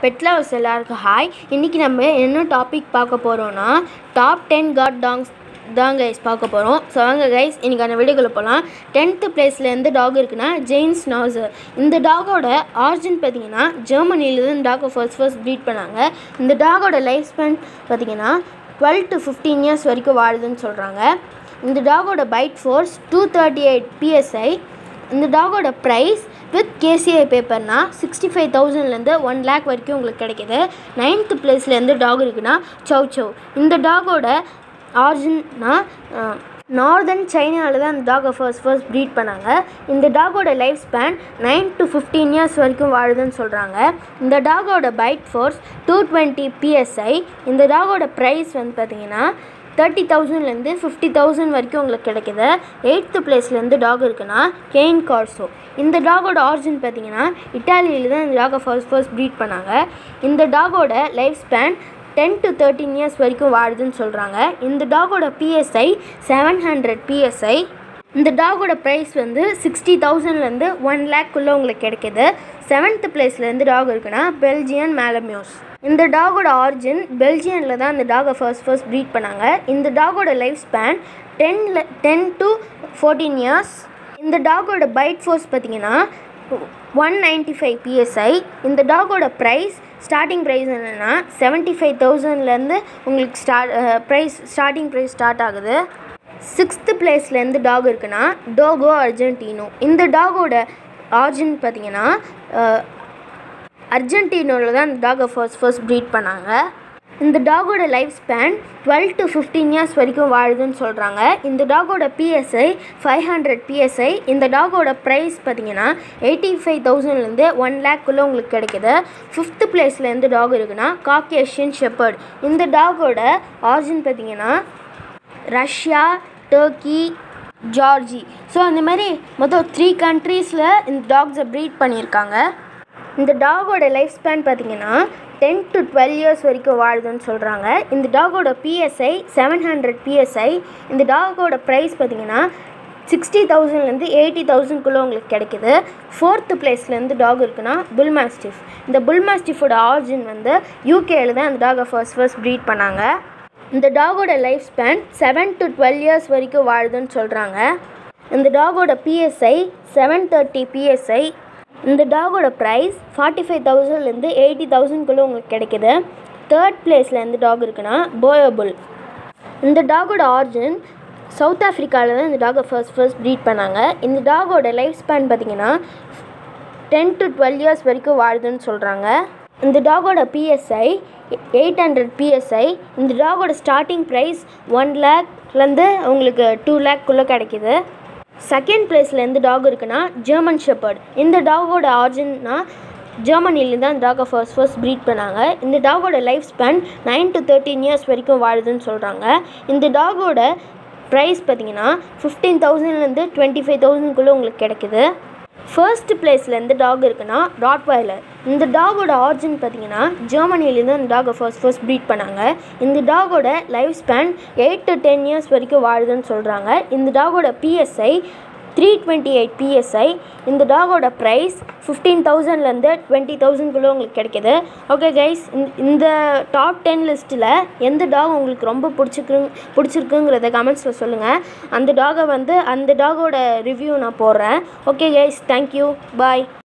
bed lovers எல்லாருக்கும் hi இன்றைக்கி நம்ம என்ன டாபிக் பார்க்க போகிறோன்னா டாப் டென் காட் டாங்ஸ் தான் கைஸ் பார்க்க போகிறோம் ஸோ வாங்க கைஸ் இன்றைக்கான வீடியோக்குள்ளே போகலாம் டென்த்து பிளேஸில் எந்த டாக் இருக்குன்னா ஜெயின்ஸ் நாசர் இந்த டாகோட ஆரிஜின் பார்த்தீங்கன்னா ஜெர்மனியில் தான் டாகை ஃபர்ஸ்ட் ஃபர்ஸ்ட் ப்ரீட் பண்ணாங்க இந்த டாகோட லைஃப் ஸ்பேன் பார்த்தீங்கன்னா டுவெல் டு ஃபிஃப்டீன் இயர்ஸ் வரைக்கும் வாழுதுன்னு சொல்கிறாங்க இந்த டாகோட bite force two thirty eight PSI இந்த டாகோட ப்ரைஸ் வித் கேசிஐ பேப்பர்னா சிக்ஸ்டி ஃபைவ் தௌசண்ட்லேருந்து ஒன் லேக் வரைக்கும் உங்களுக்கு கிடைக்கிது நைன்த்து பிளேஸ்லேருந்து டாக் இருக்குன்னா சவ் சவ் இந்த டாகோட ஆரிஜின்னா நார்தன் சைனாவில் தான் அந்த டாகை ஃபர்ஸ்ட் ஃபர்ஸ்ட் ப்ரீட் பண்ணாங்க இந்த டாகோட life span nine to fifteen years வரைக்கும் வாழுதுன்னு சொல்கிறாங்க இந்த டாகோட bite force two twenty PSI இந்த டாகோட ப்ரைஸ் வந்து பார்த்தீங்கன்னா தேர்ட்டி தௌசண்ட்லேருந்து ஃபிஃப்டி தௌசண்ட் வரைக்கும் உங்களுக்கு கிடைக்குது எயித்து பிளேஸ்லேருந்து டாக் இருக்குன்னா கெயின் கார்சோ இந்த டாகோட ஆரிஜின் பார்த்தீங்கன்னா இட்டாலியில் தான் இந்த டாகை ஃபர்ஸ்ட் ஃபர்ஸ்ட் ப்ரீட் பண்ணாங்க இந்த டாகோட life span ten to thirteen years வரைக்கும் வாழுதுன்னு சொல்கிறாங்க இந்த டாகோட பிஎஸ்ஐ செவன் ஹண்ட்ரட் பிஎஸ்ஐ இந்த டாகோட ப்ரைஸ் வந்து சிக்ஸ்டி தௌசண்ட்லேருந்து ஒன் லேக்குள்ளே உங்களுக்கு கிடைக்கிது செவன்த்து பிளேஸ்லேருந்து டாக் இருக்குன்னா பெல்ஜியன் மேலமியோஸ் இந்த டாகோட ஆரிஜின் பெல்ஜியனில் தான் இந்த டாகை ஃபர்ஸ்ட் ஃபர்ஸ்ட் ப்ரீட் பண்ணாங்க இந்த டாகோட லைஃப் ஸ்பேன் டென்ல டென் டு ஃபோர்டீன் இயர்ஸ் இந்த டாகோட பைட் ஃபோர்ஸ் பார்த்தீங்கன்னா ஒன் நைன்ட்டி ஃபைவ் பிஎஸ்ஐ இந்த டாகோட ப்ரைஸ் ஸ்டார்டிங் ப்ரைஸ் என்னென்னா செவன்ட்டி ஃபைவ் தௌசண்ட்லேருந்து உங்களுக்கு start price starting price start ஆகுது சிக்ஸ்த்து பிளேஸ்லேருந்து டாக் இருக்குன்னா டோகோ அர்ஜென்டினோ இந்த டாகோட ஆரிஜின் பார்த்தீங்கன்னா அர்ஜென்டினோவில் தான் இந்த டாகை ஃபர்ஸ்ட் ஃபர்ஸ்ட் ப்ரீட் பண்ணாங்க இந்த டாகோட life span twelve to fifteen years வரைக்கும் வாழுதுன்னு சொல்கிறாங்க இந்த டாகோட பிஎஸ்ஐ ஃபைவ் ஹண்ட்ரட் பிஎஸ்ஐ இந்த டாகோட ப்ரைஸ் பார்த்தீங்கன்னா எயிட்டி ஃபைவ் தௌசண்ட்லேருந்து ஒன் லேக்குள்ளே உங்களுக்கு கிடைக்குது ஃபிஃப்த்து பிளேஸ்லேருந்து டாக் இருக்குன்னா காக்கேஷியன் ஷெப்பர்ட் இந்த டாகோட ஆரிஜின் பார்த்தீங்கன்னா ரஷ்யா டர்க்கி ஜார்ஜி ஸோ அந்த மாதிரி மொத்தம் த்ரீ கண்ட்ரீஸில் இந்த டாக்ஸை ப்ரீட் பண்ணியிருக்காங்க இந்த டாகோட லைஃப் ஸ்பேன் பார்த்தீங்கன்னா டென் டு டுவெல் இயர்ஸ் வரைக்கும் வாழுதுன்னு சொல்கிறாங்க இந்த டாகோட பிஎஸ்ஐ செவன் ஹண்ட்ரட் பிஎஸ்ஐ இந்த டாகோட ப்ரைஸ் பார்த்தீங்கன்னா சிக்ஸ்டி தௌசண்ட்லேருந்து எயிட்டி தௌசண்ட்குள்ளே உங்களுக்கு கிடைக்குது ஃபோர்த்து பிளேஸ்லேருந்து டாக் இருக்குன்னா புல் மாஸ்டிஃப் இந்த புல் மாஸ்டிஃபோட ஆரிஜின் வந்து யூகேயில் தான் அந்த டாகை ஃபர்ஸ்ட் ஃபர்ஸ்ட் ப்ரீட் பண்ணாங்க இந்த டாகோட life span seven to twelve years வரைக்கும் வாழுதுன்னு சொல்கிறாங்க இந்த டாகோட பிஎஸ்ஐ செவன் தேர்ட்டி பிஎஸ்ஐ இந்த டாகோட ப்ரைஸ் ஃபார்ட்டி ஃபைவ் தௌசண்ட்லேருந்து எயிட்டி தௌசண்ட்குள்ளே உங்களுக்கு கிடைக்குது தேர்ட் பிளேஸில் எந்த டாக் இருக்குன்னா போயோபுல் இந்த டாகோட ஆரிஜின் சவுத் ஆஃப்ரிக்காவில் தான் இந்த டாகை ஃபர்ஸ்ட் ஃபர்ஸ்ட் ப்ரீட் பண்ணாங்க இந்த டாகோட லைஃப் ஸ்பேன் பார்த்தீங்கன்னா டென் டு டுவெல் இயர்ஸ் வரைக்கும் வாழுதுன்னு சொல்கிறாங்க இந்த டாகோட பிஎஸ்ஐ எயிட் ஹண்ட்ரட் பிஎஸ்ஐ இந்த டாகோட ஸ்டார்டிங் ப்ரைஸ் ஒன் லேக்லேருந்து உங்களுக்கு டூ லேக்குள்ளே கிடைக்கிது செகண்ட் பிளேஸில் எந்த டாக் இருக்குன்னா ஜெர்மன் ஷெப்பர்ட் இந்த டாகோட ஆரிஜின்னா ஜெர்மனியில் தான் இந்த டாகை ஃபர்ஸ்ட் ஃபர்ஸ்ட் ப்ரீட் பண்ணாங்க இந்த டாகோட life span nine to thirteen years வரைக்கும் வாழுதுன்னு சொல்கிறாங்க இந்த டாகோட ப்ரைஸ் பார்த்தீங்கன்னா ஃபிஃப்டீன் தௌசண்ட்லேருந்து டுவெண்ட்டி ஃபைவ் தௌசண்ட்குள்ளே உங்களுக்கு கிடைக்குது ஃபர்ஸ்ட் பிளேஸில் எந்த டாக் இருக்குன்னா ராட்வைலர் இந்த டாகோட ஆரிஜின் பார்த்தீங்கன்னா ஜெர்மனிலேருந்து இந்த டாகை ஃபர்ஸ்ட் ஃபர்ஸ்ட் ப்ரீட் பண்ணாங்க இந்த டாகோட life span eight to ten years வரைக்கும் வாழுதுன்னு சொல்கிறாங்க இந்த டாகோட PSI three twenty eight PSI இந்த டாகோட ப்ரைஸ் ஃபிஃப்டீன் தௌசண்ட்லேருந்து டுவெண்ட்டி தௌசண்ட்குள்ளே உங்களுக்கு கிடைக்கிது ஓகே கைஸ் இந்த டாப் டென் லிஸ்ட்டில் எந்த டாக் உங்களுக்கு ரொம்ப பிடிச்சிருக்கு பிடிச்சிருக்குங்கிறத கமெண்ட்ஸில் சொல்லுங்கள் அந்த டாகை வந்து அந்த டாகோட ரிவ்யூ நான் போடுறேன் ஓகே கைஸ் தேங்க்யூ பாய்